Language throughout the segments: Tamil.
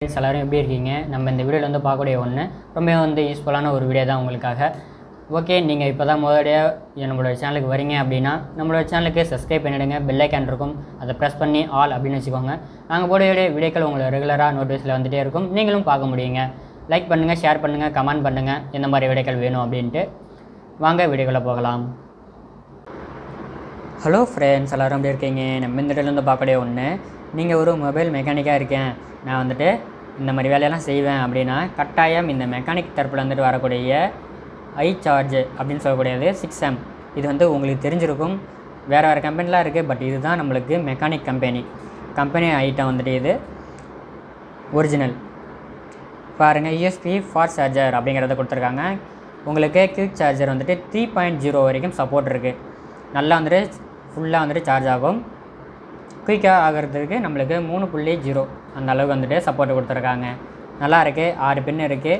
ஃப்ரெண்ட்ஸ் எல்லோரும் எப்படி இருக்கீங்க நம்ம இந்த வீடியோவில் வந்து பார்க்கக்கூடிய ஒன்று ரொம்ப வந்து யூஸ்ஃபுல்லான ஒரு வீடியோ தான் உங்களுக்காக ஓகே நீங்கள் இப்போ தான் முதலடியாக நம்மளோட சேனலுக்கு வரீங்க அப்படின்னா நம்மளோட சேனலுக்கு சப்ஸ்கிரைப் பண்ணிவிடுங்க பெல் ஐக்கான் இருக்கும் அதை ப்ரெஸ் பண்ணி ஆல் அப்படின்னு வச்சுக்கோங்க நாங்கள் போடக்கூடிய வீடியோக்கள் உங்களுக்கு ரெகுலராக நோட்டீஸில் வந்துகிட்டே இருக்கும் நீங்களும் பார்க்க முடியுங்க லைக் பண்ணுங்கள் ஷேர் பண்ணுங்கள் கமெண்ட் பண்ணுங்கள் எந்த மாதிரி வீடியோக்கள் வேணும் அப்படின்ட்டு வாங்க வீடியோக்குள்ளே போகலாம் ஹலோ ஃப்ரெண்ட்ஸ் எல்லோரும் எப்படி இருக்கீங்க நம்ம இந்த இடத்துலேருந்து பார்க்கக்கூடிய ஒன்று நீங்கள் ஒரு மொபைல் மெக்கானிக்காக இருக்கேன் நான் வந்துட்டு இந்த மாதிரி வேலையெல்லாம் செய்வேன் அப்படின்னா கட்டாயம் இந்த மெக்கானிக் தரப்பில் வந்துட்டு வரக்கூடிய ஐ சார்ஜ் அப்படின்னு சொல்லக்கூடியது சிக்ஸ் எம் இது வந்து உங்களுக்கு தெரிஞ்சிருக்கும் வேறு வேறு கம்பெனிலாம் இருக்குது பட் இதுதான் நம்மளுக்கு மெக்கானிக் கம்பெனி கம்பெனி ஐட்டம் வந்துட்டு இது ஒரிஜினல் பாருங்கள் யூஎஸ்பி ஃபார் சார்ஜர் அப்படிங்கிறத கொடுத்துருக்காங்க உங்களுக்கு குயிக் சார்ஜர் வந்துட்டு த்ரீ பாயிண்ட் ஜீரோ வரைக்கும் சப்போர்ட் இருக்குது நல்லா வந்துட்டு ஃபுல்லாக வந்துட்டு சார்ஜ் ஆகும் குயிக்காக ஆகிறதுக்கு நம்மளுக்கு மூணு புள்ளி ஜீரோ அந்த அளவுக்கு வந்துட்டு சப்போர்ட் கொடுத்துருக்காங்க நல்லா இருக்குது ஆறு பின் இருக்குது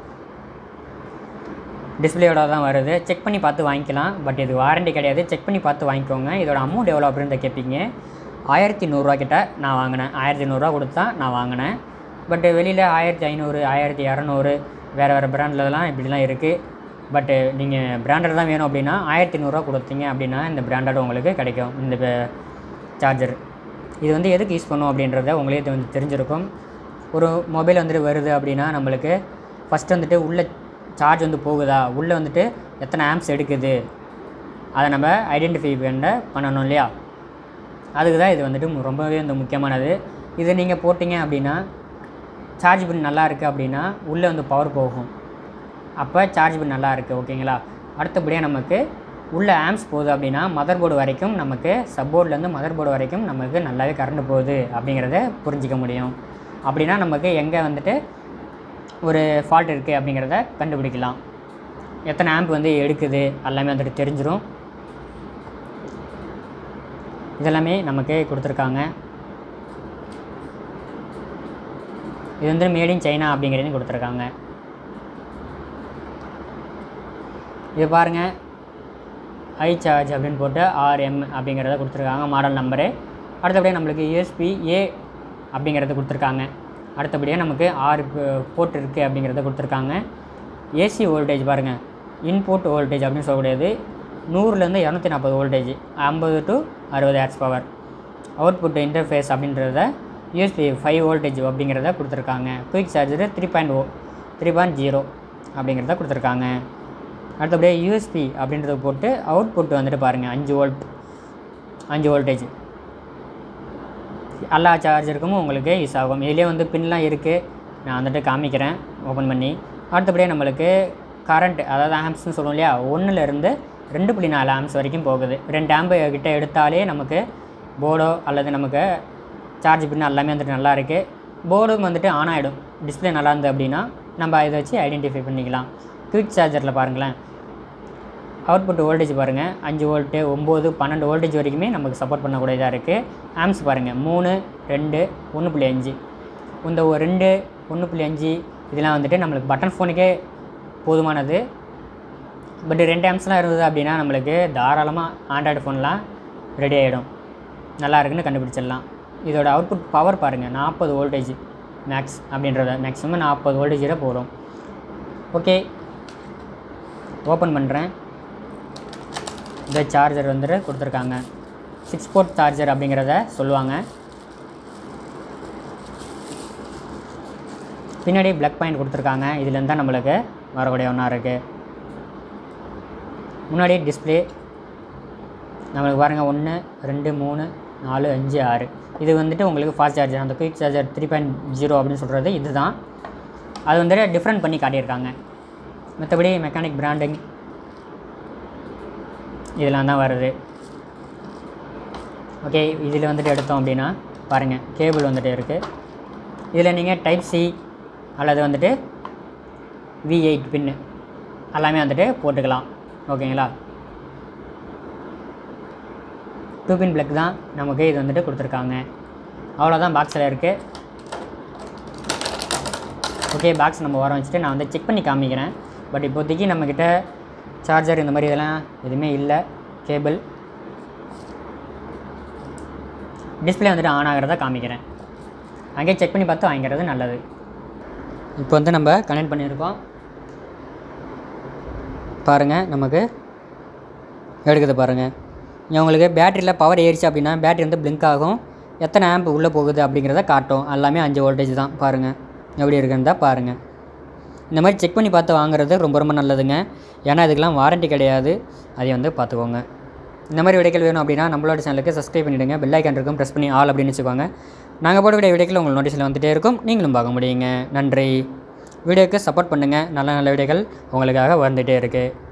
டிஸ்பிளேயோட தான் வருது செக் பண்ணி பார்த்து வாங்கிக்கலாம் பட் இது வாரண்டி கிடையாது செக் பண்ணி பார்த்து வாங்கிக்கோங்க இதோட அமௌண்ட் எவ்வளோ அப்படின்னு கேட்பீங்க ஆயிரத்தி நூறுரூவா கிட்ட நான் வாங்கினேன் ஆயிரத்தி நூறுரூவா கொடுத்து தான் நான் வாங்கினேன் பட் வெளியில் ஆயிரத்தி ஐநூறு ஆயிரத்தி இரநூறு வேறு வேறு பிராண்ட்லலாம் இப்படிலாம் இருக்குது பட்டு நீங்கள் பிராண்டட் தான் வேணும் அப்படின்னா ஆயிரத்தி நூறுரூவா கொடுத்தீங்க அப்படின்னா இந்த பிராண்டட் உங்களுக்கு கிடைக்கும் இந்த சார்ஜர் இது வந்து எதுக்கு யூஸ் பண்ணும் அப்படின்றத உங்களே தெ- தெரிஞ்சிருக்கும் ஒரு மொபைல் வந்துட்டு வருது அப்படின்னா நம்மளுக்கு ஃபஸ்ட்டு வந்துட்டு உள்ள சார்ஜ் வந்து போகுதா உள்ளே வந்துட்டு எத்தனை ஆம்ப்ஸ் எடுக்குது அதை நம்ம ஐடென்டிஃபை பண்ண பண்ணணும் இல்லையா அதுக்கு தான் இது வந்துட்டு மு- ரொம்பவே வந்து முக்கியமானது இது நீங்கள் போட்டிங்க அப்படின்னா சார்ஜ் பின் நல்லா இருக்குது அப்படின்னா உள்ளே வந்து பவர் போகும் அப்போ சார்ஜ் பின் நல்லா இருக்குது ஓகேங்களா அடுத்தபடியாக நமக்கு உள்ள ஆம்ப்ஸ் போகுது அப்படின்னா மதர் போர்டு வரைக்கும் நமக்கு சப்போர்ட்லேருந்து மதர் போர்டு வரைக்கும் நமக்கு நல்லாவே கரண்ட் போகுது அப்படிங்கிறத புரிஞ்சிக்க முடியும் அப்படின்னா நமக்கு எங்கே வந்துட்டு ஒரு ஃபால்ட் இருக்குது அப்படிங்கிறத கண்டுபிடிக்கலாம் எத்தனை ஆம்ப் வந்து எடுக்குது எல்லாமே வந்துட்டு தெரிஞ்சிடும் இதெல்லாமே நமக்கு கொடுத்துருக்காங்க இது வந்து மேட் இன் சைனா அப்படிங்கிறதையும் கொடுத்துருக்காங்க இது பாருங்கள் ஐ சார்ஜ் அப்படின்னு போட்டு ஆர்எம் அப்படிங்கிறத கொடுத்துருக்காங்க மாடல் நம்பரு அடுத்தபடியாக நம்மளுக்கு யூஎஸ்பி ஏ அப்படிங்கிறத கொடுத்துருக்காங்க அடுத்தபடியாக நமக்கு ஆறு போர்ட் இருக்குது அப்படிங்கிறத கொடுத்துருக்காங்க ஏசி வோல்டேஜ் பாருங்கள் இன்புட் வோல்டேஜ் அப்படின்னு சொல்லக்கூடியது நூறுலேருந்து இரநூத்தி நாற்பது வோல்டேஜ் ஐம்பது டு அறுபது ஹேட்ஸ் பவர் அவுட்புட் இன்டர்ஃபேஸ் அப்படின்றத யூஎஸ்பி ஃபைவ் வோல்டேஜ் அப்படிங்கிறத கொடுத்துருக்காங்க quick charger three point o three point zero அப்படிங்கிறத கொடுத்துருக்காங்க அடுத்தபடியாக யூஎஸ்பி அப்படின்றத போட்டு அவுட்புட் வந்துட்டு பாருங்கள் அஞ்சு வோல்ட் அஞ்சு வோல்டேஜ் எல்லா சார்ஜருக்கும் உங்களுக்கு யூஸ் ஆகும் இதுலேயே வந்து பின்லாம் இருக்குது நான் வந்துட்டு காமிக்கிறேன் ஓப்பன் பண்ணி அடுத்தபடியாக நம்மளுக்கு கரண்ட் அதாவது ஆம்ப்ஸ்னு சொல்லுவோம் இல்லையா ஒன்றுலேருந்து ரெண்டு புள்ளி நாலு ஆம்ப்ஸ் வரைக்கும் போகுது ரெண்டு ஆம்பு கிட்ட எடுத்தாலே நமக்கு போர்டோ அல்லது நமக்கு சார்ஜ் பின் எல்லாமே வந்துட்டு நல்லா இருக்குது போர்டும் வந்துட்டு ஆன் ஆகிடும் டிஸ்பிளே நல்லா இருந்தது அப்படின்னா நம்ம இதை வச்சு ஐடென்டிஃபை பண்ணிக்கலாம் குயிக் சார்ஜரில் பாருங்களேன் அவுட்புட் வோல்டேஜ் பாருங்கள் அஞ்சு வோல்ட்டு ஒம்பது பன்னெண்டு வோல்டேஜ் வரைக்குமே நமக்கு சப்போர்ட் பண்ணக்கூடியதாக இருக்குது ஆம்ஸ் பாருங்கள் மூணு ரெண்டு ஒன்று புள்ளி அஞ்சு இந்த ஒரு ரெண்டு ஒன்று புள்ளி அஞ்சு இதெல்லாம் வந்துட்டு நம்மளுக்கு பட்டன் ஃபோனுக்கே போதுமானது பட் ரெண்டு ஆம்ஸ்லாம் இருந்தது அப்படின்னா நம்மளுக்கு தாராளமாக ஆண்ட்ராய்டு ஃபோன்லாம் ரெடி ஆகிடும் நல்லா இருக்குன்னு கண்டுபிடிச்சிடலாம் இதோட அவுட்புட் பவர் பாருங்கள் நாற்பது வோல்டேஜ் மேக்ஸ் அப்படின்றத மேக்ஸிமம் நாற்பது வோல்டேஜில் போகிறோம் ஓகே ஓப்பன் பண்ணுறேன் இந்த சார்ஜர் வந்துட்டு கொடுத்துருக்காங்க சிக்ஸ் போர்ட் சார்ஜர் அப்படிங்கிறத சொல்லுவாங்க பின்னாடி பிளக் பாயிண்ட் கொடுத்துருக்காங்க இதுலேருந்து தான் நம்மளுக்கு வரக்கூடிய ஒன்றா இருக்குது முன்னாடி டிஸ்ப்ளே நம்மளுக்கு பாருங்கள் ஒன்று ரெண்டு மூணு நாலு அஞ்சு ஆறு இது வந்துட்டு உங்களுக்கு ஃபாஸ்ட் சார்ஜர் அந்த quick charger three point zero அப்படின்னு சொல்கிறது இதுதான் அது வந்துட்டு டிஃப்ரெண்ட் பண்ணி காட்டியிருக்காங்க மற்றபடி மெக்கானிக் பிராண்டிங் இதெல்லாம் தான் வருது ஓகே இதில் வந்துட்டு எடுத்தோம் அப்படின்னா பாருங்கள் கேபிள் வந்துட்டு இருக்குது இதில் நீங்கள் டைப் சி அல்லது வந்துட்டு வி எயிட் பின்னு எல்லாமே வந்துட்டு போட்டுக்கலாம் ஓகேங்களா டூ பின் பிளக் தான் நமக்கு இது வந்துட்டு கொடுத்துருக்காங்க அவ்வளோதான் பாக்ஸில் இருக்குது ஓகே பாக்ஸ் நம்ம வர வச்சுட்டு நான் வந்து செக் பண்ணி காமிக்கிறேன் பட் இப்போதைக்கு நம்மக்கிட்ட சார்ஜர் இந்த மாதிரி இதெல்லாம் எதுவுமே இல்லை கேபிள் டிஸ்ப்ளே வந்துட்டு ஆன் ஆகிறத காமிக்கிறேன் அங்கேயே செக் பண்ணி பார்த்து வாங்கிக்கிறது நல்லது இப்போ வந்து நம்ம கனெக்ட் பண்ணியிருக்கோம் பாருங்கள் நமக்கு எடுக்குது பாருங்கள் உங்களுக்கு பேட்டரியில் பவர் ஏறிச்சு அப்படின்னா பேட்டரி வந்து பிளிங்க் ஆகும் எத்தனை ஆம்ப் உள்ளே போகுது அப்படிங்கிறத காட்டும் எல்லாமே அஞ்சு வோல்டேஜ் தான் பாருங்கள் எப்படி இருக்குன்னு தான் பாருங்கள் இந்த மாதிரி செக் பண்ணி பார்த்து வாங்குறது ரொம்ப ரொம்ப நல்லதுங்க ஏன்னா இதுக்கெல்லாம் வாரண்டி கிடையாது அதை வந்து பார்த்துக்கோங்க இந்த மாதிரி விடைகள் வேணும் அப்படின்னா நம்மளோட சேனலுக்கு சப்ஸ்கிரைப் பண்ணிவிடுங்க பெல் ஐக்கான் இருக்கும் ப்ரெஸ் பண்ணி ஆல் அப்படின்னு வச்சுக்கோங்க நாங்கள் போட விட விடைகள் உங்கள் நோட்டீஸில் வந்துகிட்டே இருக்கும் நீங்களும் பார்க்க முடியுங்க நன்றி வீடியோக்கு சப்போர்ட் பண்ணுங்கள் நல்ல நல்ல விடைகள் உங்களுக்காக வந்துகிட்டே இருக்குது